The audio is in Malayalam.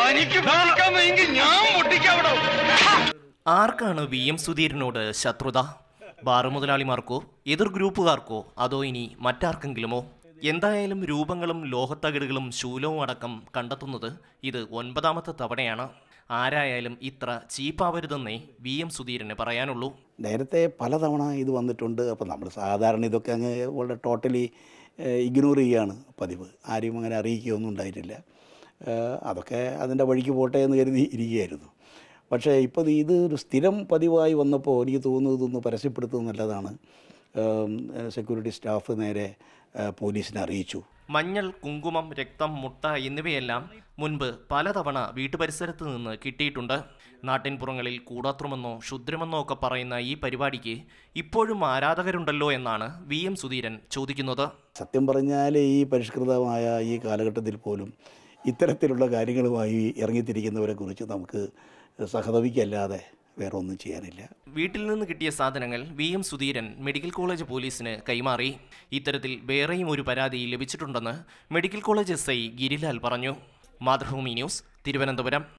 തനിക്ക് പൊട്ടിക്കാൻ വയ്യെങ്കിൽ ഞാൻ പൊട്ടിക്കാവിടോ ആർക്കാണ് വി എം സുധീരനോട് ശത്രുത ബാറ് മുതലാളിമാർക്കോ എതിർ ഗ്രൂപ്പുകാർക്കോ അതോ ഇനി മറ്റാർക്കെങ്കിലുമോ എന്തായാലും രൂപങ്ങളും ലോഹത്തകിടുകളും ശൂലവും അടക്കം കണ്ടെത്തുന്നത് ഇത് ഒൻപതാമത്തെ തവണയാണ് ആരായാലും ഇത്ര ചീപ്പാവരുതെന്നേ വി എം സുധീരന് പറയാനുള്ളൂ നേരത്തെ പലതവണ ഇത് വന്നിട്ടുണ്ട് അപ്പോൾ നമ്മൾ സാധാരണ ഇതൊക്കെ അങ്ങ് വളരെ ടോട്ടലി ഇഗ്നോർ ചെയ്യുകയാണ് പതിവ് ആരെയും അങ്ങനെ അറിയിക്കുകയൊന്നും ഉണ്ടായിട്ടില്ല ഏഹ് അതൊക്കെ അതിൻ്റെ വഴിക്ക് പോട്ടെ എന്ന് കരുതി ഇരിക്കുകയായിരുന്നു പക്ഷേ ഇപ്പോൾ ഇത് ഒരു സ്ഥിരം പതിവായി വന്നപ്പോൾ എനിക്ക് തോന്നുന്നത് ഇതൊന്ന് പരസ്യപ്പെടുത്തുന്നത് നല്ലതാണ് സെക്യൂരിറ്റി സ്റ്റാഫ് നേരെ ഏഹ് പോലീസിനെ അറിയിച്ചു മഞ്ഞൾ കുങ്കുമം രക്തം മുട്ട എന്നിവയെല്ലാം മുൻപ് പലതവണ വീട്ടുപരിസരത്ത് നിന്ന് കിട്ടിയിട്ടുണ്ട് നാട്ടിൻപുറങ്ങളിൽ കൂടാത്രമെന്നോ ക്ഷുദ്രമെന്നോ ഒക്കെ പറയുന്ന ഈ പരിപാടിക്ക് ഇപ്പോഴും ആരാധകരുണ്ടല്ലോ എന്നാണ് വി എം സുധീരൻ ചോദിക്കുന്നത് സത്യം പറഞ്ഞാൽ ഈ പരിഷ്കൃതമായ ഈ കാലഘട്ടത്തിൽ പോലും ഇത്തരത്തിലുള്ള കാര്യങ്ങളുമായി ഇറങ്ങിത്തിരിക്കുന്നവരെ കുറിച്ച് നമുക്ക് സഹതപിക്കല്ലാതെ വേറെ ഒന്നും ചെയ്യാനില്ല വീട്ടിൽ നിന്ന് കിട്ടിയ സാധനങ്ങൾ V M Sudheeran medical college പോലീസിന് കൈമാറി ഇത്തരത്തിൽ വേറെയും ഒരു പരാതി ലഭിച്ചിട്ടുണ്ടെന്ന് medical college S I Girilal പറഞ്ഞു മാതൃഭൂമി ന്യൂസ് തിരുവനന്തപുരം